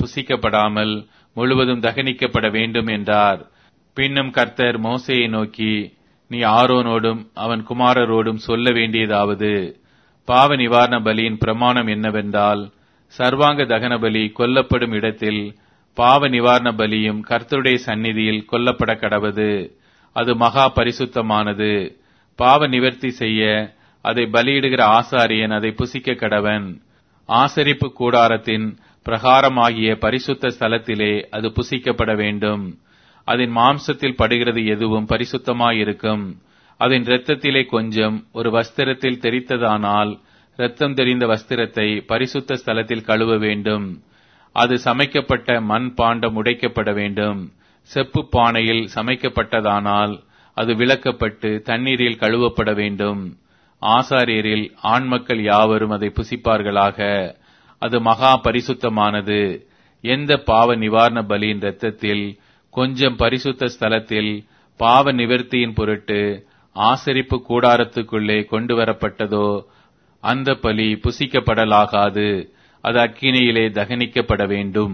புசிக்கப்படாமல் முழுவதும் தகனிக்கப்பட வேண்டும் என்றார் பின்னும் கர்த்தர் மோசையை நோக்கி நீ ஆரோனோடும் அவன் குமாரரோடும் சொல்ல வேண்டியதாவது பாவ நிவாரண பலியின் பிரமாணம் என்னவென்றால் சர்வாங்க தகன பலி கொல்லப்படும் இடத்தில் பாவ நிவாரண பலியும் கர்த்தருடைய சந்நிதியில் கொல்லப்பட கடவது அது மகா பரிசுத்தமானது பாவ நிவர்த்தி செய்ய அதை பலியிடுகிற ஆசாரியன் அதை புசிக்க கடவன் ஆசரிப்பு கூடாரத்தின் பிரகாரமாகிய பரிசுத்த ஸ்தலத்திலே அது புசிக்கப்பட வேண்டும் அதன் மாம்சத்தில் படுகிறது எதுவும் பரிசுத்தமாயிருக்கும் அதன் இரத்தத்திலே கொஞ்சம் ஒரு வஸ்திரத்தில் தெரித்ததானால் இரத்தம் தெரிந்த வஸ்திரத்தை பரிசுத்த ஸ்தலத்தில் கழுவ வேண்டும் அது சமைக்கப்பட்ட மண் பாண்டம் உடைக்கப்பட வேண்டும் செப்பு பானையில் சமைக்கப்பட்டதானால் அது விளக்கப்பட்டு தண்ணீரில் கழுவப்பட வேண்டும் ஆசாரியரில் ஆண் மக்கள் யாவரும் அதை புசிப்பார்களாக அது மகா பரிசுத்தமானது எந்த பாவ நிவாரண பலியின் இரத்தத்தில் கொஞ்சம் பரிசுத்த ஸ்தலத்தில் பாவ நிவர்த்தியின் பொருட்டு ஆசரிப்பு கூடாரத்துக்குள்ளே கொண்டு வரப்பட்டதோ அந்த பலி புசிக்கப்படலாகாது அது அக்கினியிலே தகனிக்கப்பட வேண்டும்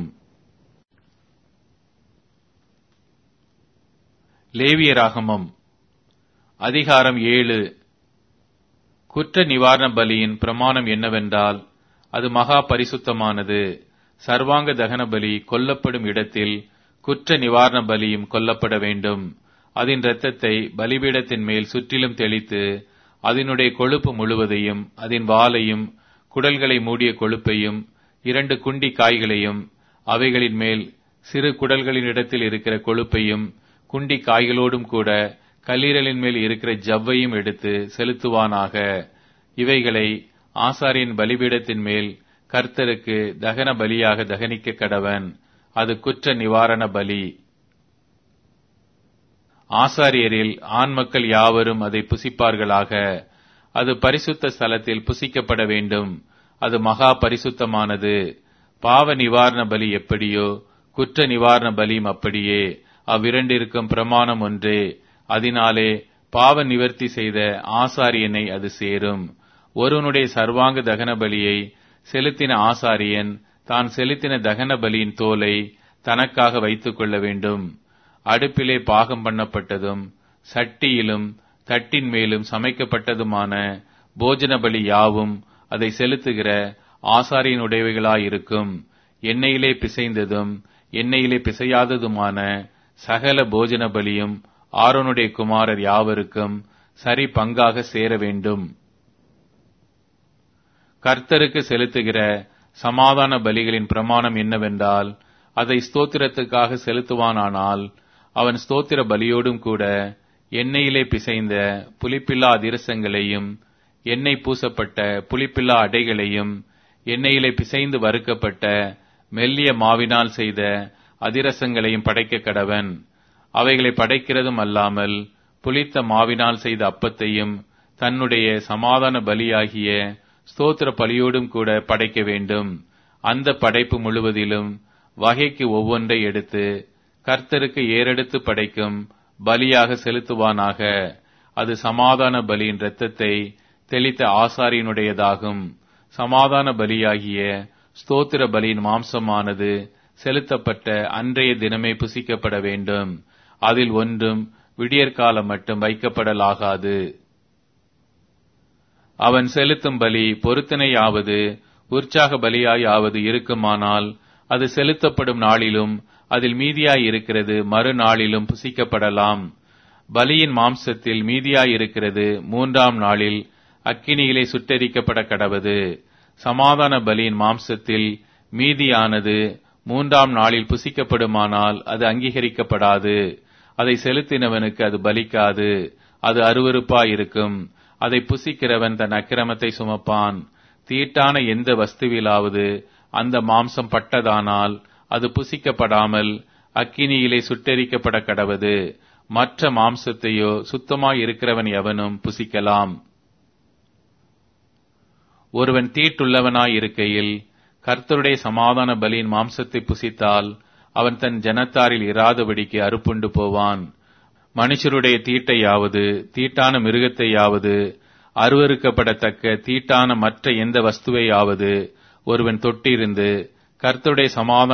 லேவியராகமம் அதிகாரம் ஏழு குற்ற நிவாரண பலியின் பிரமாணம் என்னவென்றால் அது மகா பரிசுத்தமானது சர்வாங்க தகன பலி கொல்லப்படும் இடத்தில் குற்ற நிவாரண பலியும் கொல்லப்பட வேண்டும் அதன் இரத்தத்தை பலிபீடத்தின் மேல் சுற்றிலும் தெளித்து அதனுடைய கொழுப்பு முழுவதையும் அதன் வாலையும் குடல்களை மூடிய கொழுப்பையும் இரண்டு குண்டி காய்களையும் அவைகளின் மேல் சிறு குடல்களின் இடத்தில் இருக்கிற கொழுப்பையும் குண்டி காய்களோடும் கூட கல்லீரலின் மேல் இருக்கிற ஜவ்வையும் எடுத்து செலுத்துவானாக இவைகளை ஆசாரியின் பலிபீடத்தின் மேல் கர்த்தருக்கு தகன பலியாக தகனிக்க கடவன் அது குற்ற நிவாரண பலி ஆசாரியரில் ஆண் மக்கள் யாவரும் அதை புசிப்பார்களாக அது பரிசுத்த ஸ்தலத்தில் புசிக்கப்பட வேண்டும் அது மகா பரிசுத்தமானது பாவ நிவாரண பலி எப்படியோ குற்ற நிவாரண பலியும் அப்படியே அவ்விரண்டிற்கும் பிரமாணம் ஒன்றே அதனாலே பாவ நிவர்த்தி செய்த ஆசாரியனை அது சேரும் ஒருவனுடைய சர்வாங்க தகன பலியை செலுத்தின ஆசாரியன் தான் செலுத்தின தகன பலியின் தோலை தனக்காக வைத்துக் கொள்ள வேண்டும் அடுப்பிலே பாகம் பண்ணப்பட்டதும் சட்டியிலும் தட்டின் மேலும் சமைக்கப்பட்டதுமான போஜன பலி யாவும் அதை செலுத்துகிற ஆசாரியனுடையவைகளாயிருக்கும் எண்ணெயிலே பிசைந்ததும் எண்ணெயிலே பிசையாததுமான சகல போஜன பலியும் ஆரோனுடைய குமாரர் யாவருக்கும் சரி பங்காக சேர வேண்டும் கர்த்தருக்கு செலுத்துகிற சமாதான பலிகளின் பிரமாணம் என்னவென்றால் அதை ஸ்தோத்திரத்துக்காக செலுத்துவானானால் அவன் ஸ்தோத்திர பலியோடும் கூட எண்ணெயிலே பிசைந்த புளிப்பில்லா அதிரசங்களையும் எண்ணெய் பூசப்பட்ட புளிப்பில்லா அடைகளையும் எண்ணெயிலே பிசைந்து வறுக்கப்பட்ட மெல்லிய மாவினால் செய்த அதிரசங்களையும் படைக்க கடவன் அவைகளை படைக்கிறதும் அல்லாமல் புளித்த மாவினால் செய்த அப்பத்தையும் தன்னுடைய சமாதான பலியாகிய ஸ்தோத்திர பலியோடும் கூட படைக்க வேண்டும் அந்த படைப்பு முழுவதிலும் வகைக்கு ஒவ்வொன்றை எடுத்து கர்த்தருக்கு ஏறெடுத்து படைக்கும் பலியாக செலுத்துவானாக அது சமாதான பலியின் இரத்தத்தை தெளித்த ஆசாரியனுடையதாகும் சமாதான பலியாகிய ஸ்தோத்திர பலியின் மாம்சமானது செலுத்தப்பட்ட அன்றைய தினமே புசிக்கப்பட வேண்டும் அதில் ஒன்றும் விடியற்காலம் மட்டும் வைக்கப்படலாகாது அவன் செலுத்தும் பலி பொருத்தனையாவது உற்சாக பலியாயாவது இருக்குமானால் அது செலுத்தப்படும் நாளிலும் அதில் மீதியாய் இருக்கிறது மறுநாளிலும் புசிக்கப்படலாம் பலியின் மாம்சத்தில் மீதியாய் இருக்கிறது மூன்றாம் நாளில் அக்கினியிலே சுட்டெரிக்கப்பட கடவது சமாதான பலியின் மாம்சத்தில் மீதியானது மூன்றாம் நாளில் புசிக்கப்படுமானால் அது அங்கீகரிக்கப்படாது அதை செலுத்தினவனுக்கு அது பலிக்காது அது அருவருப்பாயிருக்கும் அதை புசிக்கிறவன் தன் அக்கிரமத்தை சுமப்பான் தீட்டான எந்த வஸ்துவிலாவது அந்த மாம்சம் பட்டதானால் அது புசிக்கப்படாமல் அக்கினியிலே சுட்டெரிக்கப்பட கடவது மற்ற மாம்சத்தையோ சுத்தமாய் இருக்கிறவன் எவனும் புசிக்கலாம் ஒருவன் தீட்டுள்ளவனாய் இருக்கையில் கர்த்தருடைய சமாதான பலியின் மாம்சத்தை புசித்தால் அவன் தன் ஜனத்தாரில் இராதபடிக்கு அறுப்புண்டு போவான் மனுஷருடைய தீட்டையாவது தீட்டான மிருகத்தையாவது அருவறுக்கப்படத்தக்க தீட்டான மற்ற எந்த வஸ்துவையாவது ஒருவன் தொட்டிருந்து கர்த்தருடைய சமாதான